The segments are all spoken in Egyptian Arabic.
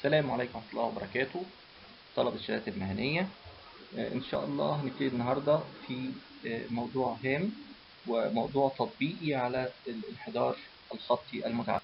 السلام عليكم ورحمة الله وبركاته طلبة الشهادات المهنية آه، إن شاء الله هنبتدي النهاردة في آه، موضوع هام وموضوع تطبيقي على الانحدار الخطي المتعدد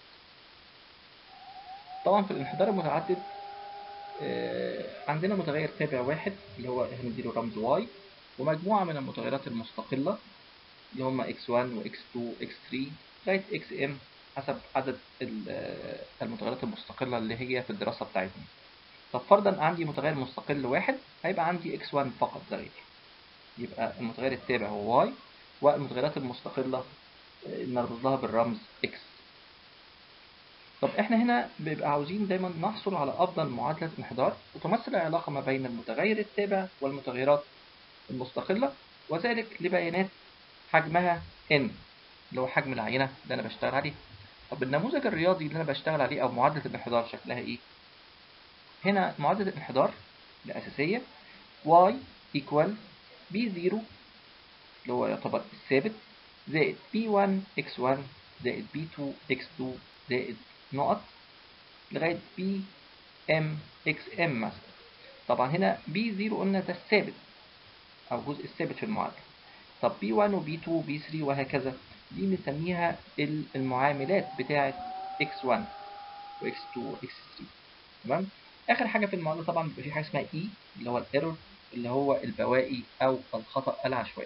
طبعا في الانحدار المتعدد آه، عندنا متغير تابع واحد اللي هو هنديله رمز y ومجموعة من المتغيرات المستقلة اللي هم x1 و x2 و x3 لغاية xm حسب عدد ال- المتغيرات المستقلة اللي هي في الدراسة بتاعتنا طب فرضا عندي متغير مستقل واحد هيبقى عندي x1 فقط لا غير يبقى المتغير التابع هو y والمتغيرات المستقلة آه، نرمز لها بالرمز x طب احنا هنا بيبقى عاوزين دايما نحصل على افضل معادلة انحدار وتمثل العلاقة ما بين المتغير التابع والمتغيرات المستقلة وذلك لبيانات حجمها n اللي هو حجم العينة اللي انا بشتغل عليه طب النموذج الرياضي اللي انا بشتغل عليه او معادلة الانحدار شكلها ايه هنا معادلة الانحدار الأساسية y equal b0 اللي هو يعتبر الثابت زائد b1 x1 زائد b2 x2 زائد نقط لغاية bm xm مثلا طبعا هنا b0 قلنا ده الثابت أو جزء الثابت في المعادلة طب b1 و b2 و b3 وهكذا دي بنسميها ال- المعاملات بتاعة x1 و x2 و x3 تمام آخر حاجة في المعادلة طبعا بيبقى في حاجة اسمها e اللي هو الايرور اللي هو البواقي أو الخطأ العشوائي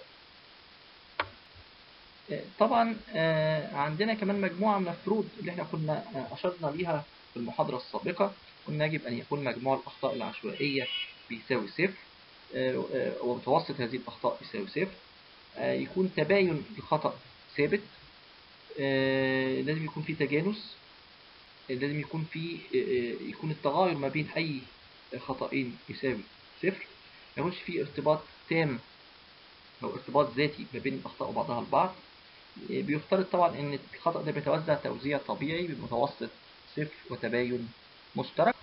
آه، طبعا آه، عندنا كمان مجموعة من الفروض اللي احنا كنا آه، أشرنا ليها في المحاضرة السابقة قلنا يجب أن يكون مجموع الأخطاء العشوائية بيساوي صفر آه، آه، ومتوسط هذه الأخطاء بيساوي صفر آه، يكون تباين الخطأ ثابت آه، لازم يكون في تجانس آه، لازم يكون في آه، آه، يكون التغاير ما بين أي خطأين يساوي صفر ما يكونش في ارتباط تام أو ارتباط ذاتي ما بين الأخطاء وبعضها البعض آه، بيفترض طبعا إن الخطأ ده بيتوزع توزيع طبيعي بمتوسط صفر وتباين مشترك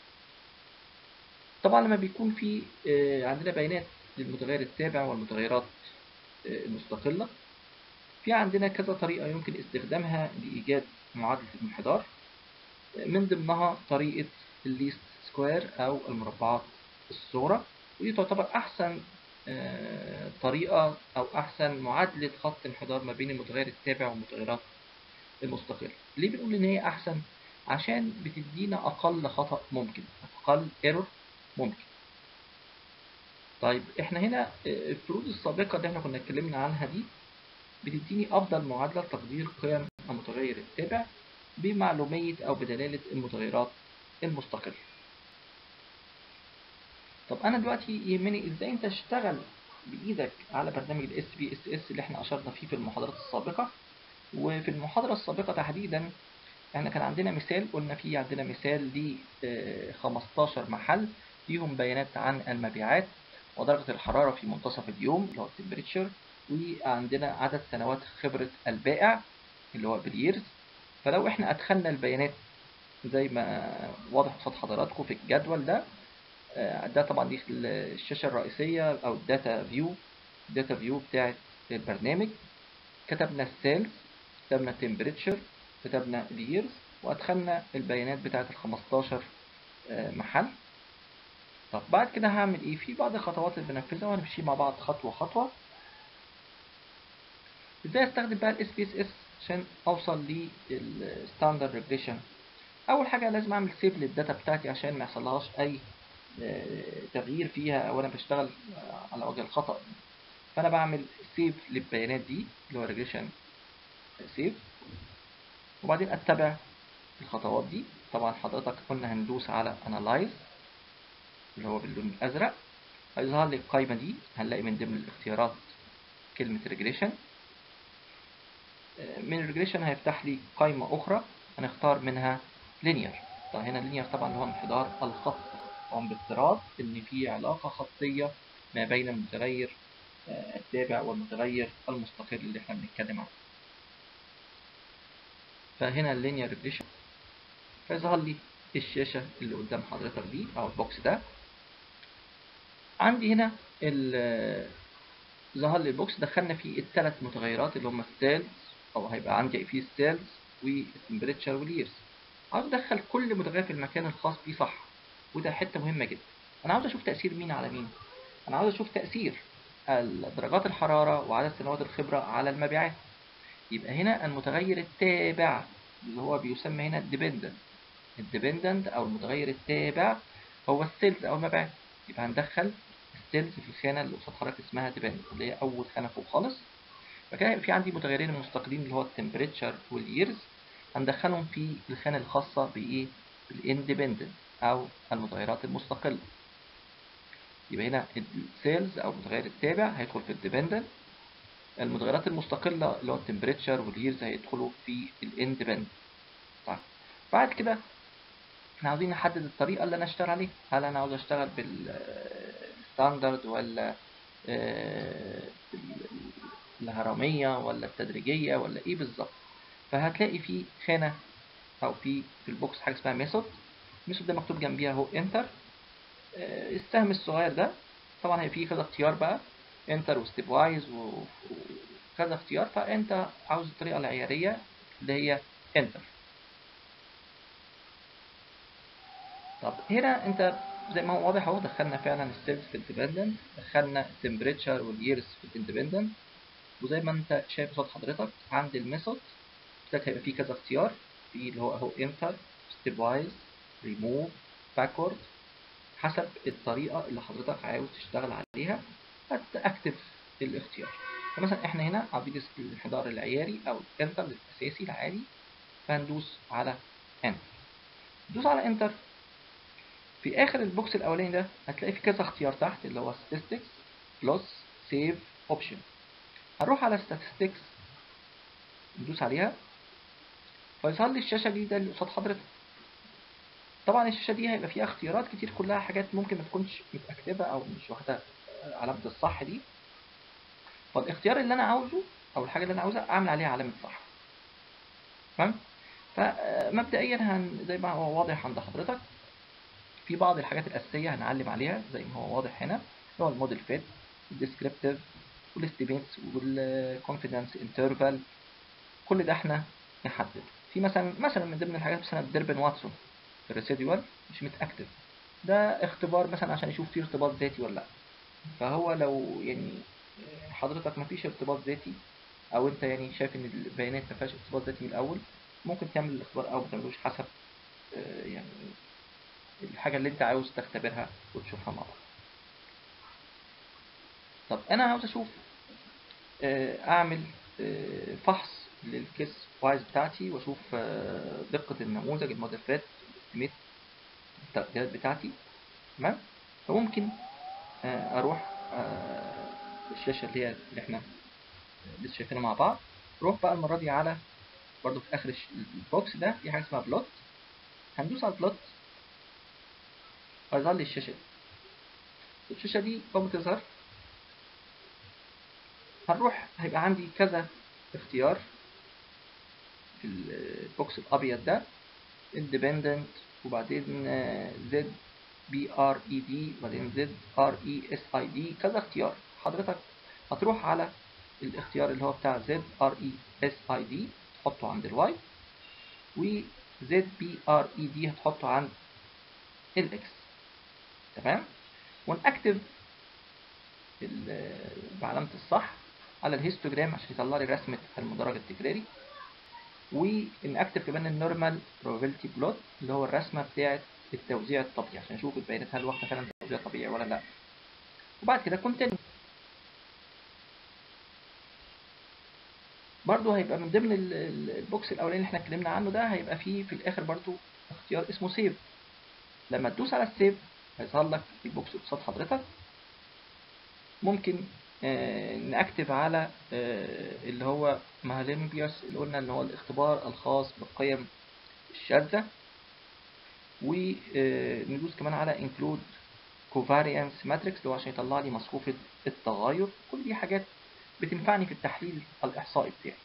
طبعا لما بيكون في آه، عندنا بيانات للمتغير التابع والمتغيرات آه، المستقلة في عندنا كذا طريقة يمكن استخدامها لإيجاد معادلة الانحدار من ضمنها طريقة الليست سكوير أو المربعات الصغرى ودي تعتبر أحسن آه، طريقة أو أحسن معادلة خط انحدار ما بين المتغير التابع والمتغيرات المستقلة ليه بنقول إن هي أحسن؟ عشان بتدينا أقل خطأ ممكن أقل ايرور ممكن طيب احنا هنا آه، الفروض السابقة اللي احنا كنا اتكلمنا عنها دي بتديني أفضل معادلة لتقدير قيم المتغير التابع بمعلومية أو بدلالة المتغيرات المستقلة. طب أنا دلوقتي يهمني إزاي أنت تشتغل بإيدك على برنامج ال SPSS اللي احنا أشرنا فيه في المحاضرات السابقة وفي المحاضرة السابقة تحديدا احنا كان عندنا مثال قلنا فيه عندنا مثال ل آه، 15 محل فيهم بيانات عن المبيعات ودرجة الحرارة في منتصف اليوم اللي هو التمبريتشر وعندنا عدد سنوات خبرة البائع اللي هو باليرز فلو احنا أدخلنا البيانات زي ما واضح قصاد حضراتكم في الجدول ده آه، ده طبعا دي الشاشة الرئيسية أو الداتا فيو الداتا فيو بتاعت البرنامج كتبنا السيلز كتبنا التمبريتشر كتبنا اليرز وأدخلنا البيانات بتاعت ال 15 آه، محل طب بعد كده هعمل ايه في بعض الخطوات اللي بنفذها وهنمشي مع بعض خطوة خطوة ازاي استخدم بقى الاس بي اس اس عشان اوصل للستاندرد ريجريشن اول حاجه لازم اعمل سيف للداتا بتاعتي عشان ما يحصلهاش اي آه، تغيير فيها او انا بشتغل آه، على وجه الخطا فانا بعمل سيف للبيانات دي اللي هو ريجريشن سيف وبعدين اتبع الخطوات دي طبعا حضرتك قلنا هندوس على انالايز اللي هو باللون الازرق هيظهر لي القائمه دي هنلاقي من ضمن الاختيارات كلمه ريجريشن من الريجريشن هيفتح لي قائمة أخرى هنختار منها لينير طب هنا اللينير طبعا اللي هو انحدار الخط طبعا بافتراض إن في علاقة خطية ما بين المتغير آه، التابع والمتغير المستقل اللي احنا بنتكلم عنه فهنا اللينير ريجريشن فيظهر لي الشاشة اللي قدام حضرتك دي أو البوكس ده عندي هنا ال- ظهر لي البوكس دخلنا فيه الثلاث متغيرات اللي هم السيلز او هيبقى عندي فيه السيلز والتمبريتشر واليرز عاوز ادخل كل متغير في المكان الخاص بيه صح وده حته مهمه جدا انا عاوز اشوف تاثير مين على مين انا عاوز اشوف تاثير درجات الحراره وعدد سنوات الخبره على المبيعات يبقى هنا المتغير التابع اللي هو بيسمى هنا الديبندنت الديبندنت او المتغير التابع هو السيلز او المبيعات يبقى هندخل السيلز في الخانه اللي قصاد حضرتك اسمها ديبندنت اللي هي اول خانه فوق خالص فكده هيبقى في عندي متغيرين مستقلين اللي هو التمبريتشر واليرز هندخلهم في الخانه الخاصه بايه بالاندبندنت او المتغيرات المستقله يبقى هنا السيلز او المتغير التابع هيدخل في الديبندنت المتغيرات المستقله اللي هو التمبريتشر واليرز هيدخلوا في الاندبندنت طيب بعد كده احنا عاوزين نحدد الطريقه اللي انا اشتغل عليها هل انا عاوز اشتغل بالستاندرد ولا الهرميه ولا التدريجيه ولا ايه بالظبط فهتلاقي في خانه او في في البوكس حاجه اسمها ميثود الميثود ده مكتوب جنبيها اهو انتر السهم الصغير ده طبعا هي فيه كذا اختيار بقى انتر وستيب وايز وكذا اختيار فانت عاوز الطريقه العياريه اللي هي انتر طب هنا انت زي ما هو واضح اهو دخلنا فعلا السيلز في الديبندنت دخلنا التمبريتشر واليرز في الاندبندنت وزي ما انت شايف قصاد حضرتك عند الميثود ده هيبقى فيه كذا اختيار في اللي هو اهو انتر ستيب وايز ريموف باكورد حسب الطريقه اللي حضرتك عاوز تشتغل عليها هتكتب الاختيار فمثلا احنا هنا عاوزين الانحدار العياري او الانتر الاساسي العادي فهندوس على انتر دوس على انتر في اخر البوكس الاولاني ده هتلاقي في كذا اختيار تحت اللي هو statistics plus save option هنروح على statistics ندوس عليها فيظهر لي الشاشه دي ده اللي قصاد حضرتك طبعا الشاشه دي هيبقى فيها اختيارات كتير كلها حاجات ممكن ما تكونش متاكده او مش واخده علامه الصح دي فالاختيار اللي انا عاوزه او الحاجه اللي انا عاوزها اعمل عليها علامه صح تمام فمبدئيا هن زي ما هو واضح عند حضرتك في بعض الحاجات الاساسيه هنعلم عليها زي ما هو واضح هنا اللي هو الموديل فيت الديسكريبتيف والاستيميتس والكونفيدنس انترفال كل ده احنا نحدد في مثلا مثلا من ضمن الحاجات مثلا ديربن واتسون الريسيدوال مش متاكتف ده اختبار مثلا عشان يشوف فيه ارتباط ذاتي ولا لا فهو لو يعني حضرتك مفيش ارتباط ذاتي او انت يعني شايف ان البيانات ما فيهاش ارتباط ذاتي من الاول ممكن تعمل الاختبار او ما تعملوش حسب يعني الحاجه اللي انت عاوز تختبرها وتشوفها مع بعض طب انا عاوز اشوف اعمل فحص للكيس وايز بتاعتي واشوف دقه النموذج الموديل فات الاستيميت التقديرات بتاعتي تمام فممكن اروح الشاشه اللي هي اللي احنا لسه شايفينها مع بعض روح بقى المره دي على برضو في اخر البوكس ده في حاجه اسمها بلوت هندوس على البلوت هيظهر لي الشاشه دي الشاشه دي اول ما تظهر هنروح هيبقى عندي كذا اختيار في البوكس الابيض ده independent وبعدين زد بي ار اي دي وبعدين زد ار اي اس اي دي كذا اختيار حضرتك هتروح على الاختيار اللي هو بتاع زد ار اي اس اي دي تحطه عند الواي وزد بي ار اي دي هتحطه عند الاكس تمام ونأكتف بعلامة الصح على الهيستوجرام عشان يطلع لي رسمة المدرج التكراري ونأكتف كمان النورمال probability بلوت اللي هو الرسمة بتاعة التوزيع الطبيعي عشان نشوف البيانات هل واخدة فعلا توزيع طبيعي ولا لا وبعد كده كونتينيو برضو هيبقى من ضمن البوكس الاولاني اللي احنا اتكلمنا عنه ده هيبقى فيه في الاخر برضو اختيار اسمه سيف لما تدوس على السيف هيظهر لك البوكس قصاد حضرتك ممكن آه نأكتف على آه اللي هو مهاليمبيوس اللي قلنا اللي هو الاختبار الخاص بالقيم الشاذة وندوس كمان على include covariance matrix اللي هو عشان يطلع لي مصفوفة التغير كل دي حاجات بتنفعني في التحليل الإحصائي بتاعي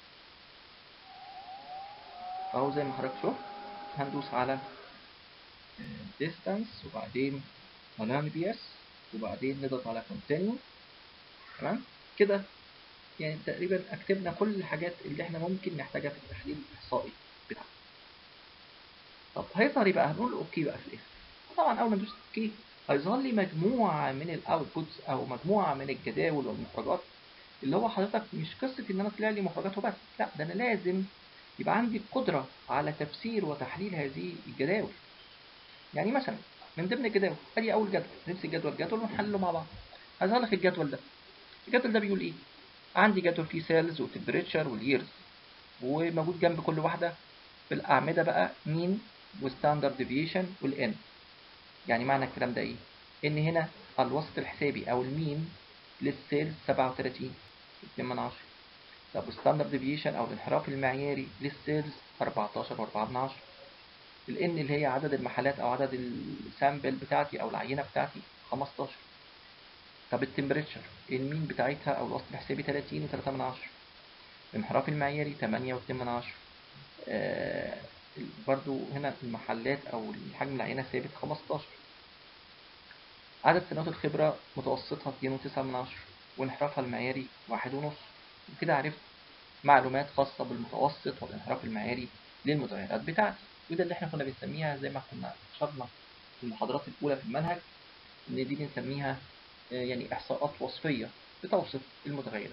فهو زي ما حضرتك شفت هندوس على distance وبعدين مهاليمبيوس وبعدين نضغط على continue تمام كده يعني تقريبا اكتبنا كل الحاجات اللي احنا ممكن نحتاجها في التحليل الاحصائي بتاعنا طب هيظهر ايه بقى هنقول اوكي بقى في الاخر طبعا اول ما ندوس اوكي هيظهر لي مجموعه من الاوتبوتس او مجموعه من الجداول والمخرجات اللي هو حضرتك مش قصه ان انا طلع لي مخرجات وبس لا ده انا لازم يبقى عندي قدره على تفسير وتحليل هذه الجداول يعني مثلا من ضمن الجداول ادي اول جدول نمسك جدول جدول ونحلله مع بعض هظهر لك الجدول ده الجدول ده بيقول ايه عندي جدول فيه سيلز وتمبريتشر واليرز وموجود جنب كل واحده في الاعمده بقى مين وستاندرد ديفيشن والان يعني معنى الكلام ده ايه ان هنا الوسط الحسابي او المين للسيلز 37 2 من 10 طب والستاندرد ديفيشن او الانحراف المعياري للسيلز 14 و4 من 10 الان اللي هي عدد المحلات او عدد السامبل بتاعتي او العينه بتاعتي 15 طب التمبريتشر المين بتاعتها او الوسط الحسابي 30 و3 من 10 الانحراف المعياري 8 و2 من 10 آه برضو هنا المحلات او الحجم العينه ثابت 15 عدد سنوات الخبرة متوسطها 2.9 من عشرة وانحرافها المعياري واحد ونص وكده عرفت معلومات خاصة بالمتوسط والانحراف المعياري للمتغيرات بتاعتي وده اللي احنا كنا بنسميها زي ما كنا شرنا في المحاضرات الأولى في المنهج إن دي بنسميها يعني إحصاءات وصفية بتوصف المتغيرات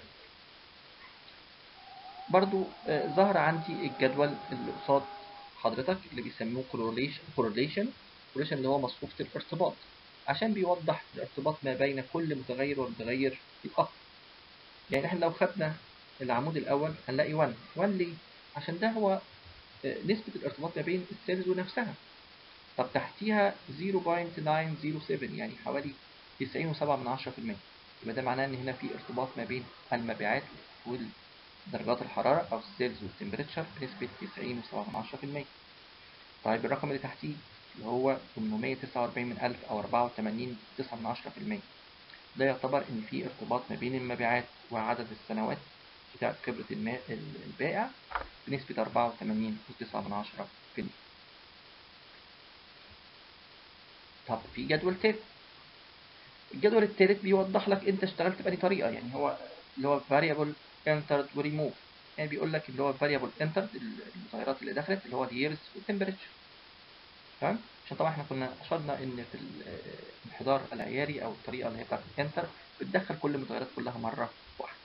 برضو ظهر عندي الجدول اللي قصاد حضرتك اللي بيسموه correlation correlation correlation اللي هو مصفوفة الارتباط عشان بيوضح الارتباط ما بين كل متغير والمتغير الآخر يعني احنا لو خدنا العمود الأول هنلاقي 1 1 ليه؟ عشان ده هو نسبة الارتباط ما بين السيلز ونفسها طب تحتيها 0.907 يعني حوالي 90.7 من 10% يبقى ده معناه ان هنا في ارتباط ما بين المبيعات ودرجات الحرارة أو السيلز والتمبريتشر بنسبة 90.7 من 10% طيب الرقم اللي تحتيه اللي هو 849 من ألف أو 84 تسعة من عشرة في المية ده يعتبر إن في ارتباط ما بين المبيعات وعدد السنوات بتاعة خبرة البائع بنسبة 84 وتسعة من عشرة في المية طب في جدول تالت الجدول التالت بيوضح لك أنت اشتغلت بأي طريقة يعني هو اللي هو variable entered و remove يعني بيقول لك اللي هو variable entered المتغيرات اللي دخلت اللي هو اليرز والتمبريتشر تمام عشان طبعا احنا كنا اشرنا ان في الانحدار العياري او الطريقه اللي هي بتاعت الانتر بتدخل كل المتغيرات كلها مره واحده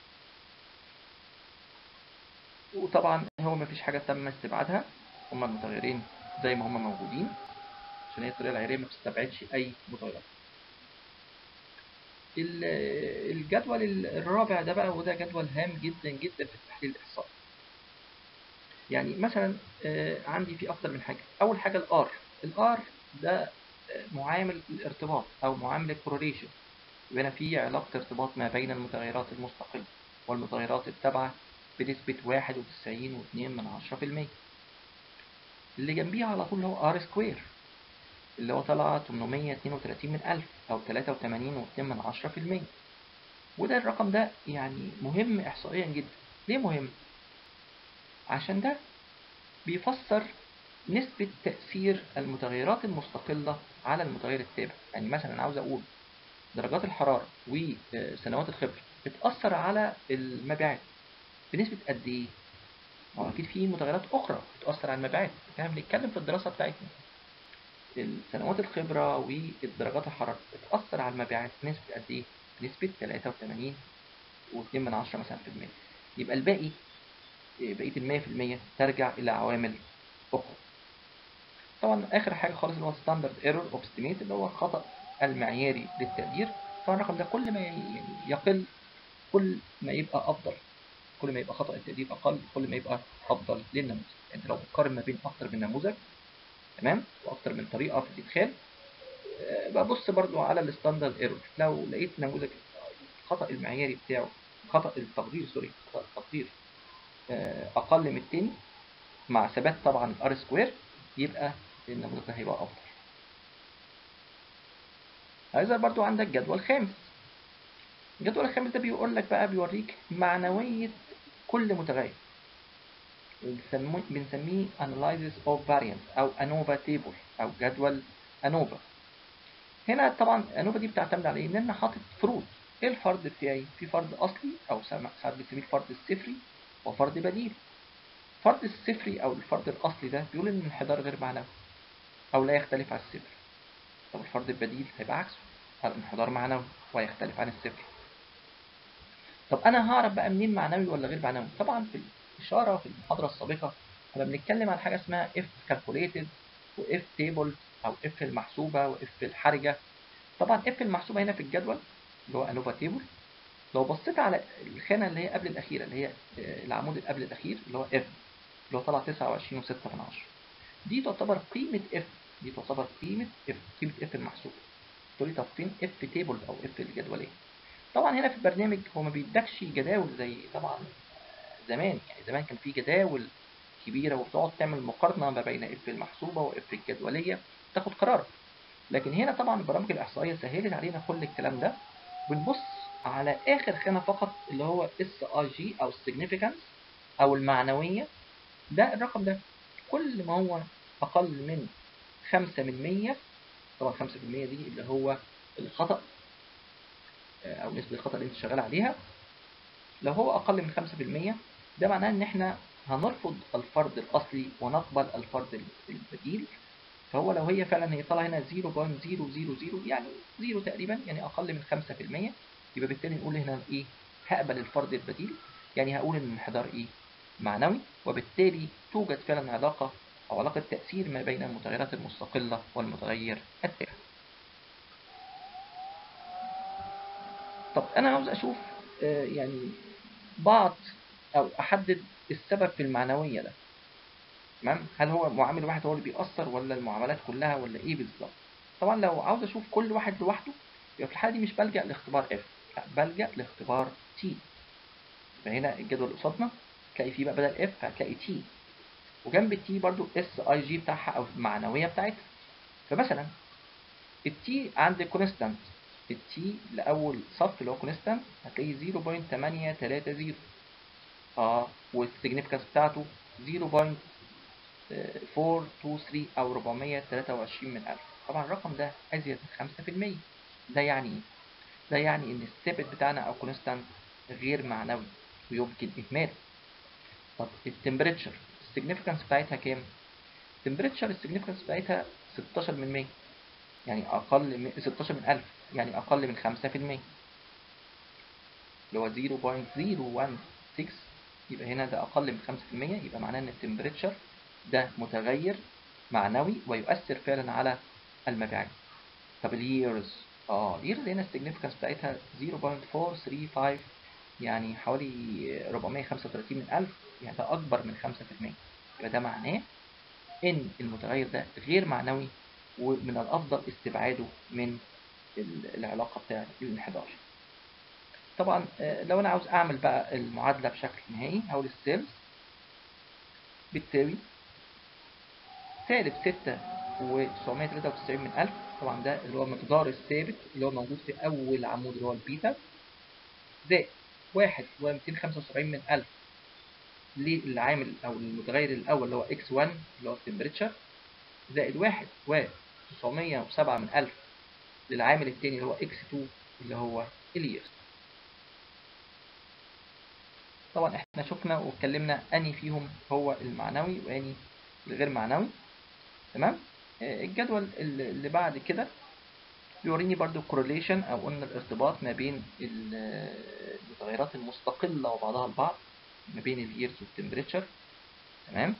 وطبعا هو ما فيش حاجه تم استبعادها هما المتغيرين زي ما هما موجودين عشان هي الطريقه العياريه ما بتستبعدش اي متغيرات الجدول الرابع ده بقى وده جدول هام جدا جدا في التحليل الاحصائي يعني مثلا عندي في اكتر من حاجه اول حاجه الار الار ده معامل الارتباط او معامل الكورليشن يبقى هنا في علاقه ارتباط ما بين المتغيرات المستقله والمتغيرات التابعه بنسبه 91 و2 من 10% اللي جنبيها على طول اللي هو ار سكوير اللي هو طلع 832 من 1000 او 83 و2 من 10% وده الرقم ده يعني مهم احصائيا جدا ليه مهم عشان ده بيفسر نسبة تأثير المتغيرات المستقلة على المتغير التابع يعني مثلا أنا عاوز أقول درجات الحرارة وسنوات الخبرة بتأثر على المبيعات بنسبة قد إيه؟ ما هو أكيد في متغيرات أخرى بتأثر على المبيعات احنا بنتكلم في الدراسة بتاعتنا سنوات الخبرة والدرجات الحرارة بتأثر على المبيعات بنسبة قد إيه؟ بنسبة 83 و2 من 10 مثلا في المية يبقى الباقي بقية المية في المية ترجع إلى عوامل أخرى طبعا آخر حاجة خالص اللي هو ستاندرد ايرور اوبستيميت اللي هو الخطأ المعياري للتقدير طبعا الرقم ده كل ما يعني يقل كل ما يبقى أفضل كل ما يبقى خطأ التقدير أقل كل ما يبقى أفضل للنموذج يعني لو بتقارن ما بين أكتر من نموذج تمام وأكتر من طريقة في الإدخال ببص برضو على الستاندرد ايرور لو لقيت نموذج الخطأ المعياري بتاعه خطأ التقدير سوري خطأ التقدير أقل من التاني مع ثبات طبعا الار سكوير يبقى النموذج ده هيبقى أفضل هيظهر برضو عندك جدول خامس الجدول الخامس ده بيقول لك بقى بيوريك معنوية كل متغير بنسميه analysis of variance أو ANOVA table أو جدول ANOVA هنا طبعا ANOVA دي بتعتمد على إيه؟ إن أنا حاطط فروض إيه الفرض بتاعي؟ في فرض أصلي أو ساعات بنسميه الفرض الصفري وفرض بديل الفرض الصفري أو الفرض الأصلي ده بيقول إن الانحدار غير معنوي أو لا يختلف عن الصفر طب الفرض البديل هيبقى عكسه الانحدار معنوي ويختلف عن الصفر طب أنا هعرف بقى منين معنوي ولا غير معنوي طبعا في الإشارة في المحاضرة السابقة كنا بنتكلم عن حاجة اسمها if calculated و if table أو if المحسوبة و if الحرجة طبعا if المحسوبة هنا في الجدول اللي هو انوفا تيبل لو بصيت على الخانة اللي هي قبل الأخيرة اللي هي العمود اللي قبل الأخير اللي هو F اللي هو طلع 29 و6 من 10 دي تعتبر قيمة F دي تعتبر قيمة F قيمة F المحسوبة تقول لي طب فين F تيبل أو F الجدولية طبعا هنا في البرنامج هو ما بيدكش جداول زي طبعا زمان يعني زمان كان في جداول كبيرة وبتقعد تعمل مقارنة ما بين F المحسوبة و F الجدولية تاخد قرار لكن هنا طبعا البرامج الإحصائية سهلت علينا كل الكلام ده بنبص على آخر خانة فقط اللي هو SIG أو السيجنيفيكانس أو المعنوية ده الرقم ده كل ما هو أقل من خمسة من مية طبعا خمسة في المية دي اللي هو الخطأ أو نسبة الخطأ اللي أنت شغال عليها لو هو أقل من خمسة في المية ده معناه إن إحنا هنرفض الفرض الأصلي ونقبل الفرض البديل فهو لو هي فعلا هي طالعه هنا 0.000 يعني زيرو تقريبا يعني اقل من 5% يبقى بالتالي نقول هنا ايه هقبل الفرض البديل يعني هقول ان الانحدار ايه معنوي وبالتالي توجد فعلا علاقه او علاقه تاثير ما بين المتغيرات المستقله والمتغير التابع طب انا عاوز اشوف آه يعني بعض او احدد السبب في المعنويه ده تمام هل هو معامل واحد هو اللي بيأثر ولا المعاملات كلها ولا ايه بالظبط طبعا لو عاوز اشوف كل واحد لوحده يبقى في الحاله دي مش بلجأ لاختبار اف لا بلجأ لاختبار تي يبقى هنا الجدول اللي قصادنا تلاقي فيه بقى بدل اف هتلاقي تي وجنب التي برضو اس اي جي بتاعها او المعنويه بتاعتها فمثلا التي عند كونستانت التي لاول صف اللي هو كونستانت هتلاقي 0.830 اه والسيجنيفيكانس بتاعته 0. 423 أو 423 من ألف طبعا الرقم ده أزيد من 5% ده يعني إيه؟ ده يعني إن الثابت بتاعنا أو كونستانت غير معنوي ويمكن إهماله طب التمبريتشر السيجنيفيكانس بتاعتها كام؟ التمبريتشر السيجنيفيكانس بتاعتها 16 من 100 يعني أقل من 16 من 1000 يعني أقل من 5% اللي هو 0.016 يبقى هنا ده أقل من 5% يبقى معناه إن التمبريتشر ده متغير معنوي ويؤثر فعلا على المبيعات طب الييرز اه الييرز هنا السيجنيفيكانس بتاعتها 0.435 يعني حوالي 435 من ألف يعني ده أكبر من 5% يبقى ده معناه إن المتغير ده غير معنوي ومن الأفضل استبعاده من العلاقة بتاعة الانحدار طبعا لو أنا عاوز أعمل بقى المعادلة بشكل نهائي هقول السيلز بتساوي سالب ستة وتسعمية تلاتة وتسعين من ألف طبعا ده اللي هو مقدار الثابت اللي هو موجود في أول عمود اللي هو البيتا زائد واحد وميتين خمسة وسبعين من ألف للعامل أو المتغير الأول اللي هو x1 اللي هو التمبريتشر زائد واحد وتسعمية وسبعة من ألف للعامل التاني اللي هو x2 اللي هو اليرز طبعا احنا شفنا واتكلمنا أني فيهم هو المعنوي وأني الغير معنوي تمام الجدول اللي بعد كده بيوريني برضو correlation او قلنا الارتباط ما بين المتغيرات المستقلة وبعضها البعض ما بين اليرز والتمبريتشر تمام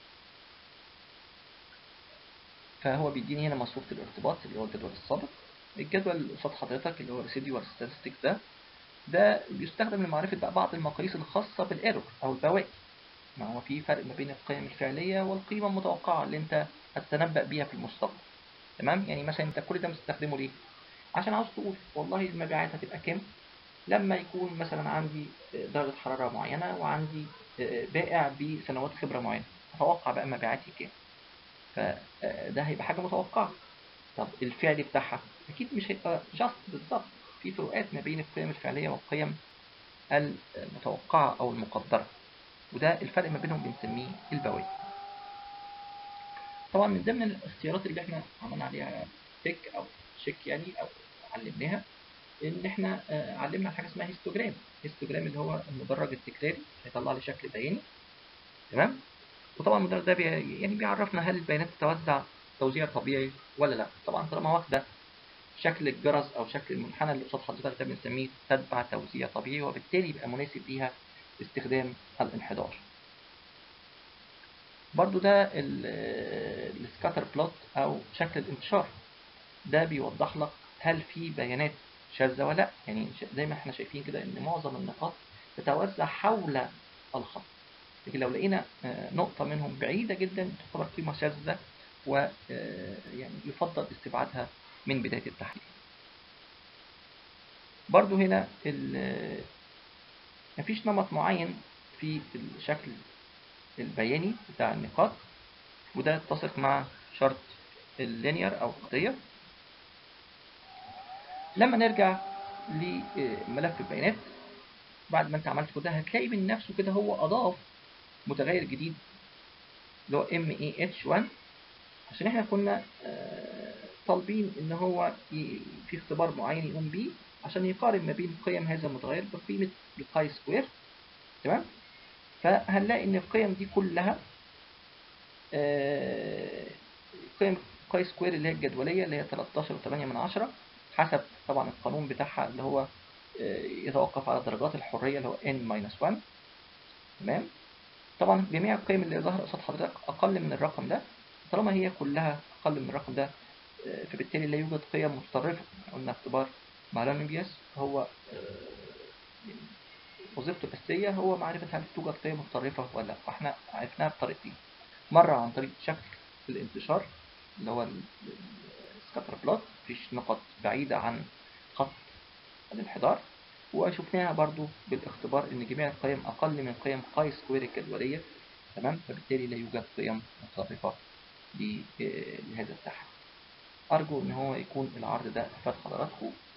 فهو بيديني هنا مصفوفة الارتباط اللي هو الجدول السابق الجدول اللي قصاد حضرتك اللي هو residual statistics ده ده بيستخدم لمعرفة بقى بعض المقاييس الخاصة بالايرور او البواقي ما هو في فرق ما بين القيم الفعلية والقيمة المتوقعة اللي انت هتتنبأ بيها في المستقبل تمام يعني مثلا انت كل ده مستخدمه ليه عشان عاوز تقول والله المبيعات هتبقى كام لما يكون مثلا عندي درجة حرارة معينة وعندي بائع بسنوات خبرة معينة اتوقع بقى مبيعاتي كام فده هيبقى حاجة متوقعة طب الفعل بتاعها اكيد مش هيبقى جاست بالظبط في فروقات ما بين القيم الفعلية والقيم المتوقعة او المقدرة وده الفرق ما بينهم بنسميه البواقي طبعا من ضمن الاختيارات اللي احنا عملنا عليها تك او شيك يعني او علمناها ان احنا علمنا حاجه اسمها هيستوجرام هيستوجرام اللي هو المدرج التكراري هيطلع لي شكل بياني تمام وطبعا المدرج ده بي يعني بيعرفنا هل البيانات تتوزع توزيع طبيعي ولا لا طبعا طالما واخده شكل الجرس او شكل المنحنى اللي قصاد حضرتك ده بنسميه تتبع توزيع طبيعي وبالتالي يبقى مناسب ليها استخدام الانحدار برضو ده السكاتر بلوت او شكل الانتشار ده بيوضح لك هل في بيانات شاذة ولا لا يعني زي ما احنا شايفين كده ان معظم النقاط تتوزع حول الخط لكن لو لقينا نقطة منهم بعيدة جدا تعتبر قيمة شاذة و يعني يفضل استبعادها من بداية التحليل برضو هنا مفيش نمط معين في الشكل البياني بتاع النقاط وده يتسق مع شرط اللينير أو الخطية لما نرجع لملف البيانات بعد ما انت عملت كده هتلاقي من نفسه كده هو أضاف متغير جديد اللي هو MAH1 عشان احنا كنا طالبين ان هو في اختبار معين يقوم بيه عشان يقارن ما بين قيم هذا المتغير بقيمة القاي سكوير تمام فهنلاقي ان القيم دي كلها قيم قاي سكوير اللي هي الجدولية اللي هي 13 و8 من عشرة حسب طبعا القانون بتاعها اللي هو يتوقف على درجات الحرية اللي هو n-1 تمام طبعا جميع القيم اللي ظهر قصاد حضرتك أقل من الرقم ده طالما هي كلها أقل من الرقم ده فبالتالي لا يوجد قيم متطرفة قلنا اختبار مع بيس هو وظيفته الأساسية هو معرفة هل توجد قيم متطرفة ولا لا واحنا عرفناها بطريقتين مرة عن طريق شكل الانتشار اللي هو السكاتر بلوت مفيش نقط بعيدة عن خط الانحدار وشفناها برضو بالاختبار ان جميع القيم اقل من قيم قاي سكوير الجدولية تمام فبالتالي لا يوجد قيم متطرفة لهذا التحليل أرجو إن هو يكون العرض ده أفاد حضراتكم